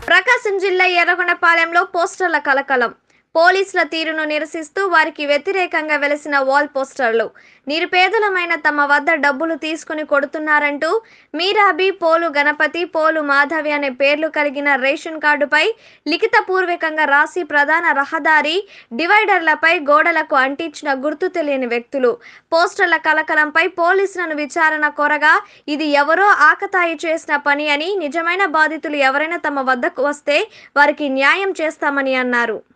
ప్రకాశం జిల్లా ఎర్రగొండపాలెంలో పోస్టర్ల కలకలం పోలీసుల తీరును నిరసిస్తూ వారికి వ్యతిరేకంగా వెలిసిన వాల్ పోస్టర్లు నిరుపేదలమైన తమ వద్ద డబ్బులు తీసుకుని కొడుతున్నారంటూ మీరాబి పోలు గణపతి పోలు మాధవి అనే పేర్లు కలిగిన రేషన్ కార్డుపై లిఖితపూర్వకంగా రాసి ప్రధాన రహదారి డివైడర్లపై గోడలకు అంటించిన గుర్తు తెలియని వ్యక్తులు పోస్టర్ల కలకలంపై పోలీసులను విచారణ కోరగా ఇది ఎవరో ఆకతాయి చేసిన పని అని నిజమైన బాధితులు ఎవరైనా తమ వద్దకు వస్తే వారికి న్యాయం చేస్తామని అన్నారు